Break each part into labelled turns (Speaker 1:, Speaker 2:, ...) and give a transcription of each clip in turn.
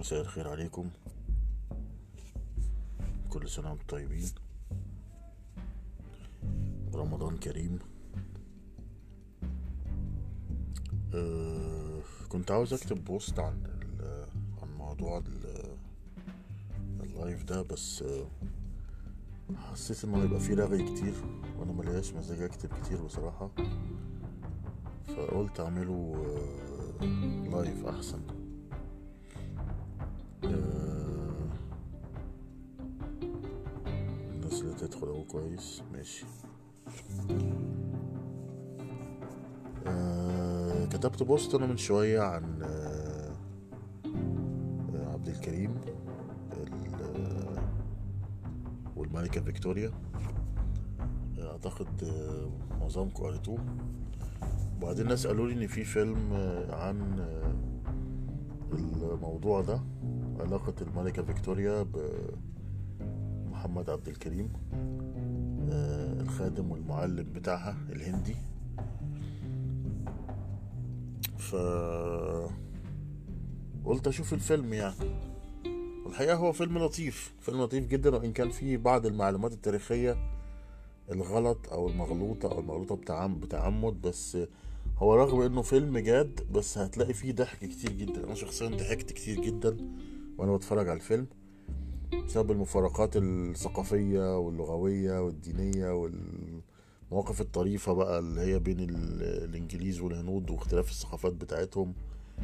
Speaker 1: مساء الخير عليكم كل سنة وانتم طيبين رمضان كريم أه كنت عاوز اكتب بوست عن ال- عن موضوع ال- اللايف ده بس أه حسيت انه هيبقى فيه رغي كتير وانا ملياش مزاج اكتب كتير بصراحة فقلت اعمله أه لايف احسن آه، الناس اللي تدخل اهو كويس ماشي آه، كتبت بوست انا من شوية عن آه، آه، عبد الكريم ال- والملكة فيكتوريا آه، اعتقد آه، معظمكم قريتوه وبعدين ناس قالوا لي ان في فيلم آه، عن آه، الموضوع ده علاقة الملكة فيكتوريا بمحمد عبد الكريم آه، الخادم والمعلم بتاعها الهندي ف قلت اشوف الفيلم يعني والحقيقة هو فيلم لطيف فيلم لطيف جدا وان كان فيه بعض المعلومات التاريخية الغلط او المغلوطة او المغلوطة بتعم بتعمد بس هو رغم انه فيلم جاد بس هتلاقي فيه ضحك كتير جدا انا شخصيا ضحكت كتير جدا وانا بتفرج على الفيلم بسبب المفارقات الثقافية واللغوية والدينية والمواقف الطريفة بقى اللي هي بين ال- الانجليز والهنود واختلاف الثقافات بتاعتهم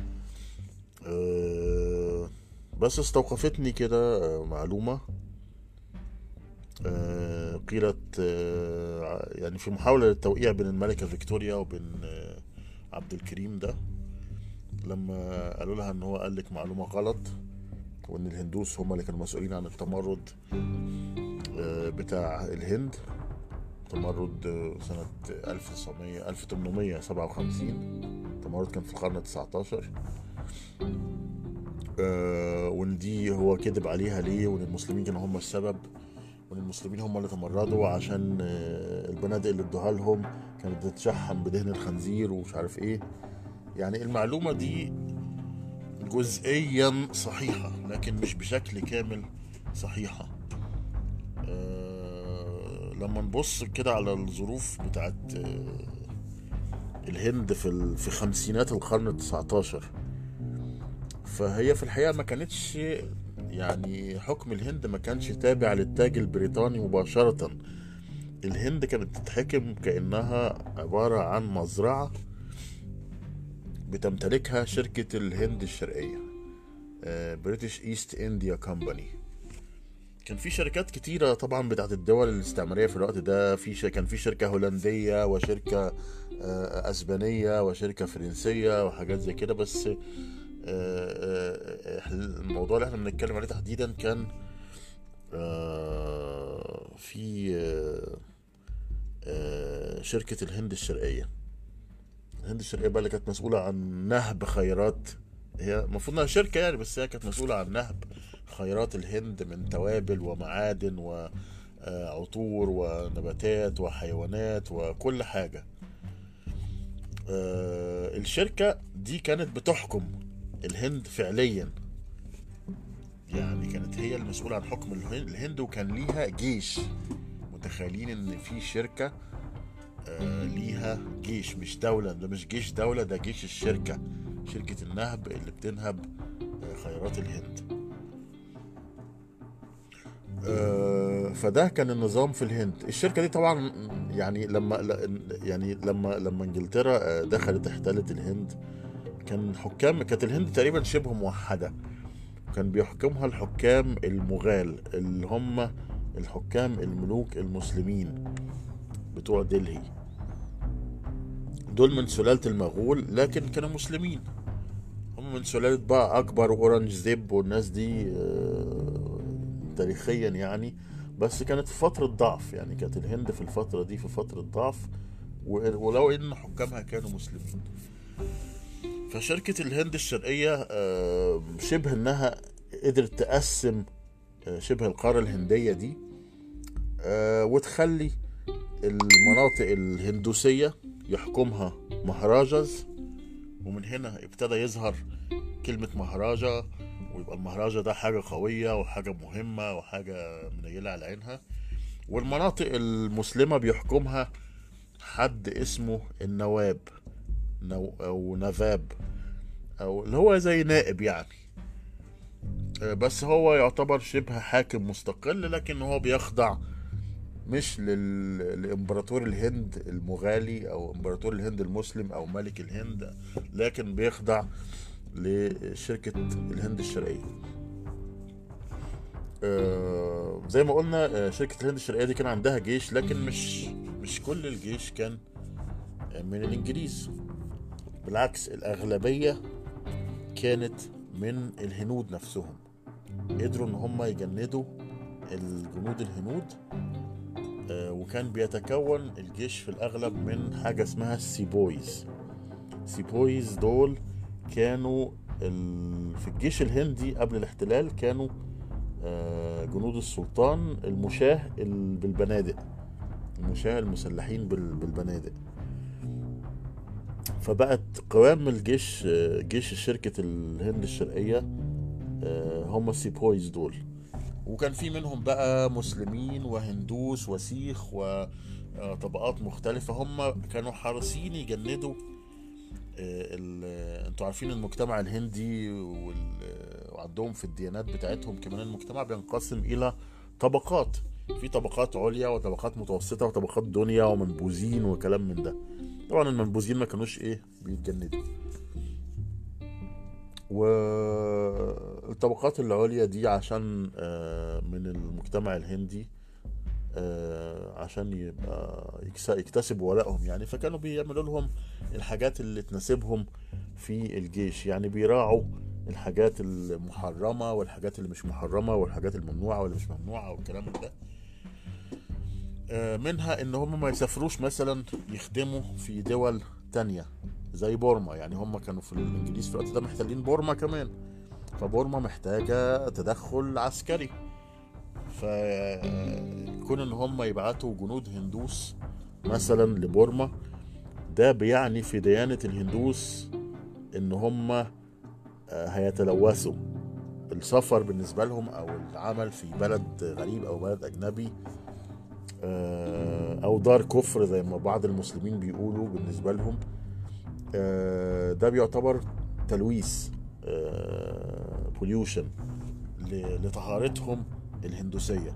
Speaker 1: أه، بس استوقفتني كده أه، معلومة أه، قيلت أه، يعني في محاولة للتوقيع بين الملكة فيكتوريا وبين أه، عبد الكريم ده لما قالوا لها ان هو قال لك معلومة غلط وان الهندوس هم اللي كانوا مسؤولين عن التمرد آه، بتاع الهند تمرد آه، سنة 1900 1857 التمرد كان في القرن التسعتاشر آه، وان دي هو كذب عليها ليه وان المسلمين كانوا هم السبب وان المسلمين هم اللي تمردوا عشان آه، البنادق اللي ادوها لهم كانت بتتشحم بدهن الخنزير ومش عارف ايه يعني المعلومة دي جزئيا صحيحة لكن مش بشكل كامل صحيحة أه لما نبص كده على الظروف بتاعت آه، الهند في ال- في خمسينات القرن التسعتاشر فهي في الحقيقة ما كانتش يعني حكم الهند ما كانش تابع للتاج البريطاني مباشرة الهند كانت تتحكم كأنها عبارة عن مزرعة بتمتلكها شركة الهند الشرقية بريتش ايست انديا كومباني كان في شركات كتيرة طبعا بتاعت الدول الاستعمارية في الوقت ده في ش... كان في شركة هولندية وشركة آه، أسبانية وشركة فرنسية وحاجات زي كده بس آه، آه، آه، الموضوع اللي احنا بنتكلم عليه تحديدا كان آه، في آه، آه، شركة الهند الشرقية الهند الشرقية بقى اللي كانت مسؤولة عن نهب خيرات هي المفروض انها شركة يعني بس هي كانت مسؤولة عن نهب خيرات الهند من توابل ومعادن وعطور ونباتات وحيوانات وكل حاجة آه، الشركة دي كانت بتحكم الهند فعليا يعني كانت هي المسؤولة عن حكم الهند الهند وكان ليها جيش متخيلين ان في شركة آه، ليها جيش مش دولة ده مش جيش دولة ده جيش الشركة شركة النهب اللي بتنهب آه، خيرات الهند آه، فده كان النظام في الهند الشركة دي طبعا يعني لما ل- يعني لما لما انجلترا آه، دخلت احتلت الهند كان حكام كانت الهند تقريبا شبه موحدة كان بيحكمها الحكام المغال اللي هم الحكام الملوك المسلمين بتوع دلهي دول من سلالة المغول لكن كانوا مسلمين هم من سلالة بقى أكبر وأورنج زيب والناس دي آه، تاريخيا يعني بس كانت في فترة ضعف يعني كانت الهند في الفترة دي في فترة ضعف و- ولو إن حكامها كانوا مسلمين فشركة الهند الشرقية آه، شبه إنها قدرت تقسم آه، شبه القارة الهندية دي آه، وتخلي المناطق الهندوسية يحكمها مهراجز ومن هنا ابتدى يظهر كلمة مهراجا ويبقى المهرجة ده حاجة قوية وحاجة مهمة وحاجة منيلة على عينها والمناطق المسلمة بيحكمها حد اسمه النواب نو أو نذاب أو اللي هو زي نائب يعني آه، بس هو يعتبر شبه حاكم مستقل لكن هو بيخضع مش لل... لامبراطور الهند المغالي او امبراطور الهند المسلم او ملك الهند لكن بيخضع لشركة الهند الشرقية آه زي ما قلنا آه، شركة الهند الشرقية دي كان عندها جيش لكن مش مش كل الجيش كان من الإنجليز بالعكس الأغلبية كانت من الهنود نفسهم قدروا إن هم يجندوا الجنود الهنود آه، وكان بيتكون الجيش في الأغلب من حاجة اسمها السيبويز السيبويز دول كانوا ال... في الجيش الهندي قبل الاحتلال كانوا آه، جنود السلطان المشاه ال- بالبنادق المشاه المسلحين بال- بالبنادق فبقت قوام الجيش آه، جيش شركة الهند الشرقية آه، هم السيبويز دول وكان في منهم بقى مسلمين وهندوس وسيخ وطبقات مختلفة هم كانوا حريصين يجندوا آه، ال- انتوا عارفين المجتمع الهندي وال- وعندهم في الديانات بتاعتهم كمان المجتمع بينقسم الى طبقات في طبقات عليا وطبقات متوسطة وطبقات دنيا ومنبوذين وكلام من ده طبعا المنبوذين ما كانوش ايه بيتجندوا والطبقات العليا دي عشان آه، من المجتمع الهندي آه، عشان يبقى يكس- يكتسبوا ولائهم يعني فكانوا بيعملوا لهم الحاجات اللي تناسبهم في الجيش يعني بيراعوا الحاجات المحرمة والحاجات اللي مش محرمة والحاجات الممنوعة واللي مش ممنوعة والكلام ده آه، منها ان هم ما يسافروش مثلا يخدموا في دول تانية زي بورما يعني هم كانوا في الانجليز في الوقت ده محتلين بورما كمان فبورما محتاجة تدخل عسكري فكون ان هم يبعتوا جنود هندوس مثلا لبورما ده بيعني في ديانة الهندوس ان هم آه، هيتلوثوا السفر بالنسبة لهم او العمل في بلد غريب او بلد اجنبي آه، او دار كفر زي ما بعض المسلمين بيقولوا بالنسبة لهم آه، ده بيعتبر تلويث بوليوشن لطهارتهم الهندوسية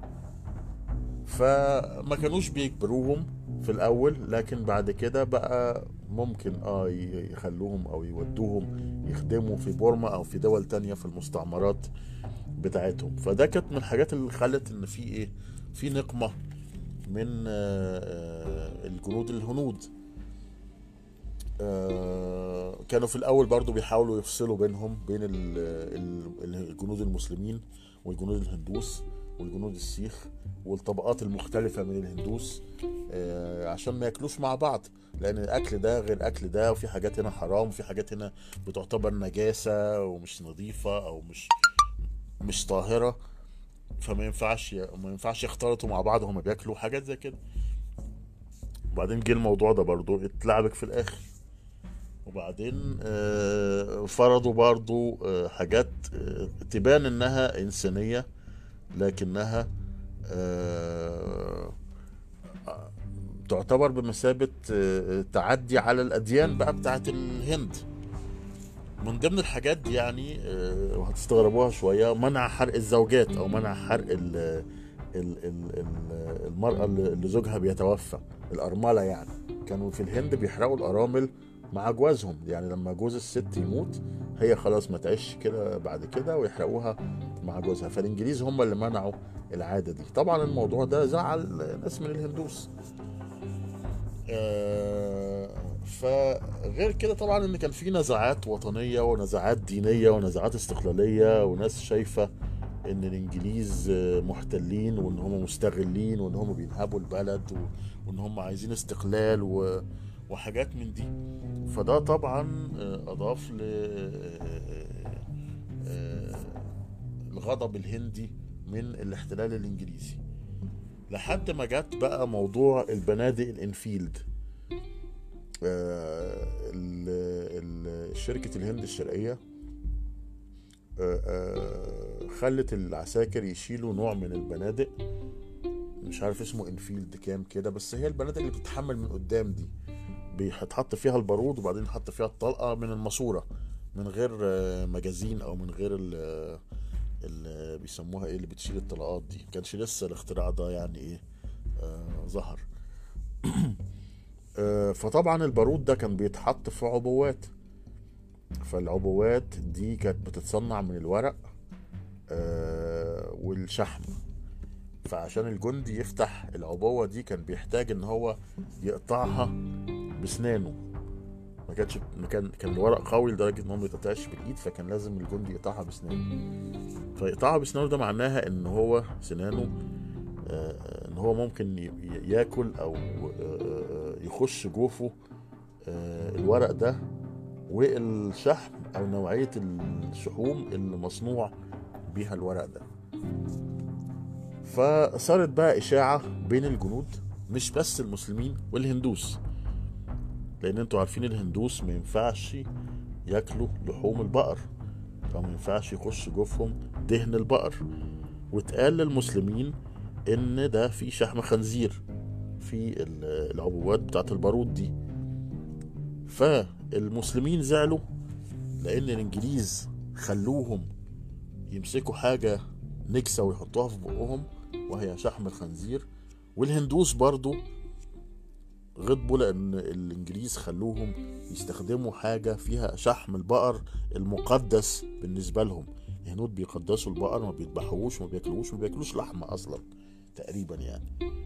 Speaker 1: فما كانوش بيجبروهم في الأول لكن بعد كده بقى ممكن اه ي- يخلوهم أو يودوهم يخدموا في بورما أو في دول تانية في المستعمرات بتاعتهم فده كانت من الحاجات اللي خلت إن في إيه في نقمة من آه، آه، الجنود الهنود آه، كانوا في الاول برضو بيحاولوا يفصلوا بينهم بين ال- ال- الجنود المسلمين والجنود الهندوس والجنود السيخ والطبقات المختلفة من الهندوس آه، عشان ما ياكلوش مع بعض لان الاكل ده غير اكل ده وفي حاجات هنا حرام وفي حاجات هنا بتعتبر نجاسة ومش نظيفة او مش مش طاهرة فما ينفعش ما ينفعش يختلطوا مع بعض هما بياكلوا حاجات زي كده وبعدين جه الموضوع ده برضو اتلعبك في الاخر وبعدين آه، فرضوا برضو آه، حاجات آه، تبان انها انسانية لكنها آه، آه، تعتبر بمثابة آه، تعدي على الأديان بقى بتاعت الهند من ضمن الحاجات دي يعني آه، وهتستغربوها شوية منع حرق الزوجات أو منع حرق ال ال ال ال المرأة اللي اللي زوجها بيتوفى الأرملة يعني كانوا في الهند بيحرقوا الأرامل مع جوازهم يعني لما جوز الست يموت هي خلاص ما تعيش كده بعد كده ويحرقوها مع جوزها فالإنجليز هم اللي منعوا العادة دي طبعا الموضوع ده زعل ناس من الهندوس آه، فغير كده طبعا ان كان في نزاعات وطنيه ونزاعات دينيه ونزاعات استقلاليه وناس شايفه ان الانجليز آه، محتلين وان هم مستغلين وان هم بينهبوا البلد و- وان هم عايزين استقلال و- وحاجات من دي فده طبعا آه، اضاف ل آه، آه، الغضب الهندي من الاحتلال الانجليزي لحد ما جت بقى موضوع البنادق الانفيلد آه، ال- ال- شركة الهند الشرقية آه، آه، خلت العساكر يشيلوا نوع من البنادق مش عارف اسمه انفيلد كام كده بس هي البنادق اللي بتتحمل من قدام دي بيتحط فيها البارود وبعدين يحط فيها الطلقه من الماسوره من غير آه، مجازين او من غير ال اللي بيسموها ايه اللي بتشيل الطلقات دي كانش لسه الاختراع ده يعني ايه آه ظهر آه فطبعا البارود ده كان بيتحط في عبوات فالعبوات دي كانت بتتصنع من الورق آه والشحم فعشان الجندي يفتح العبوة دي كان بيحتاج ان هو يقطعها بسنانه ما كانش ما كان كان الورق قوي لدرجه ان هو ما يتقطعش بالايد فكان لازم الجندي يقطعها بسنانه فيقطعها بسنانه ده معناها ان هو سنانه آه، ان هو ممكن ي- ي- ياكل او آه، يخش جوفه آه، الورق ده والشحم او نوعيه الشحوم اللي مصنوع بيها الورق ده فصارت بقى اشاعه بين الجنود مش بس المسلمين والهندوس لان انتوا عارفين الهندوس ما ينفعش ياكلوا لحوم البقر فما ينفعش يخش جوفهم دهن البقر واتقال للمسلمين ان ده في شحم خنزير في ال- العبوات بتاعت البارود دي فالمسلمين زعلوا لان الانجليز خلوهم يمسكوا حاجة نكسة ويحطوها في بقهم وهي شحم الخنزير والهندوس برضو غضبوا لان الانجليز خلوهم يستخدموا حاجه فيها شحم البقر المقدس بالنسبه لهم الهنود بيقدسوا البقر ما بيذبحوش وما بياكلوش ما بياكلوش لحمه اصلا تقريبا يعني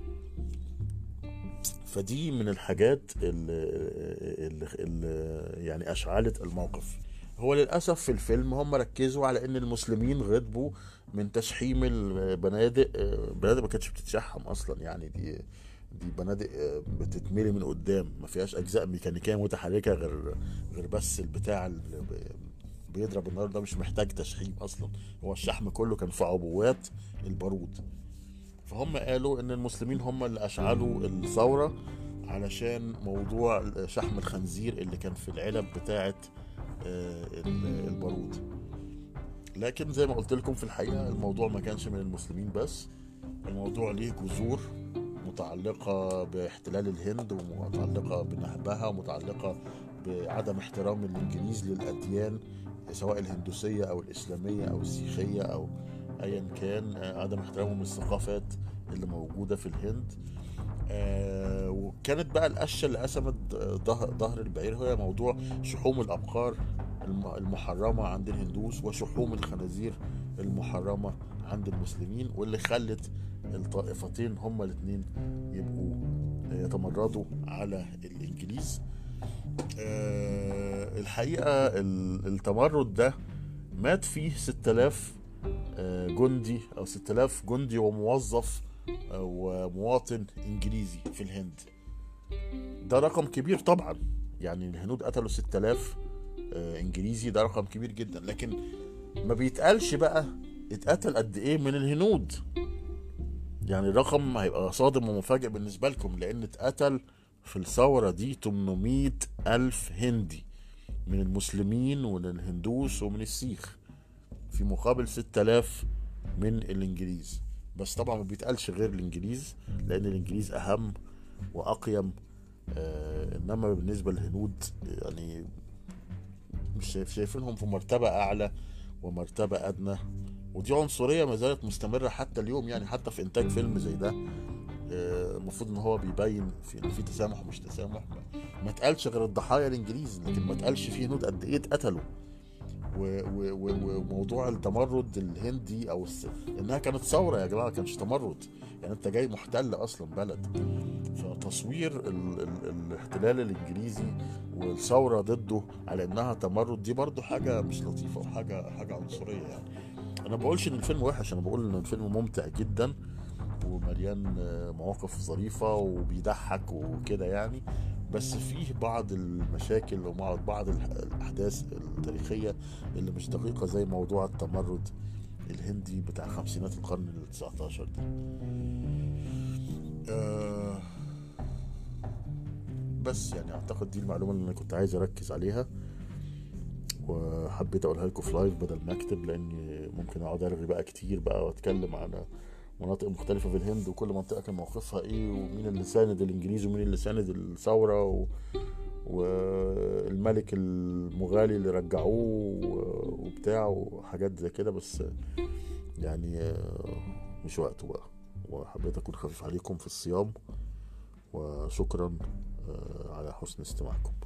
Speaker 1: فدي من الحاجات اللي, اللي, اللي يعني اشعلت الموقف هو للاسف في الفيلم هم ركزوا على ان المسلمين غضبوا من تشحيم البنادق البنادق ما كانتش بتتشحم اصلا يعني دي دي بنادق بتتملي من قدام ما فيهاش اجزاء ميكانيكيه متحركه غير غير بس البتاع اللي بيضرب النار ده مش محتاج تشحيم اصلا هو الشحم كله كان في عبوات البارود فهم قالوا ان المسلمين هم اللي اشعلوا الثوره علشان موضوع شحم الخنزير اللي كان في العلب بتاعه البارود لكن زي ما قلت لكم في الحقيقه الموضوع ما كانش من المسلمين بس الموضوع ليه جذور متعلقة باحتلال الهند ومتعلقة بنهبها ومتعلقة بعدم احترام الإنجليز للأديان سواء الهندوسية أو الإسلامية أو السيخية أو أيا كان عدم احترامهم للثقافات اللي موجودة في الهند آه وكانت بقى القشة اللي قسمت ظهر البعير هي موضوع شحوم الأبقار المحرمة عند الهندوس وشحوم الخنازير المحرمة عند المسلمين واللي خلت الطائفتين هما الاثنين يبقوا يتمردوا على الانجليز أه الحقيقه التمرد ده مات فيه 6000 جندي او 6000 جندي وموظف ومواطن انجليزي في الهند ده رقم كبير طبعا يعني الهنود قتلوا 6000 انجليزي ده رقم كبير جدا لكن ما بيتقالش بقى اتقتل قد ايه من الهنود يعني الرقم هيبقى صادم ومفاجئ بالنسبة لكم لأن اتقتل في الثورة دي 800 ألف هندي من المسلمين ومن الهندوس ومن السيخ في مقابل 6000 من الإنجليز بس طبعا ما بيتقالش غير الإنجليز لأن الإنجليز أهم وأقيم آه إنما بالنسبة للهنود يعني مش شايف شايفينهم في مرتبة أعلى ومرتبة أدنى ودي عنصريه ما زالت مستمره حتى اليوم يعني حتى في انتاج فيلم زي ده المفروض ان هو بيبين في ان في تسامح ومش تسامح ما اتقالش غير الضحايا الانجليز لكن ما اتقالش في هنود قد ايه اتقتلوا وموضوع التمرد الهندي او الس... انها كانت ثوره يا جماعه ما كانش تمرد يعني انت جاي محتل اصلا بلد فتصوير ال... ال... الاحتلال الانجليزي والثوره ضده على انها تمرد دي برضو حاجه مش لطيفه وحاجه حاجه عنصريه يعني انا بقولش ان الفيلم وحش انا بقول ان الفيلم ممتع جدا ومليان مواقف ظريفة وبيضحك وكده يعني بس فيه بعض المشاكل وبعض بعض الأحداث التاريخية اللي مش دقيقة زي موضوع التمرد الهندي بتاع خمسينات القرن ال 19 ده آه بس يعني أعتقد دي المعلومة اللي أنا كنت عايز أركز عليها وحبيت اقولها لكم في لايف بدل ما اكتب لاني ممكن اقعد ارغي بقى كتير بقى واتكلم عن مناطق مختلفة في الهند وكل منطقة كان موقفها ايه ومين اللي ساند الانجليز ومين اللي ساند الثورة و... والملك المغالي اللي رجعوه وبتاع وحاجات زي كده بس يعني مش وقته بقى وحبيت اكون خفيف عليكم في الصيام وشكرا على حسن استماعكم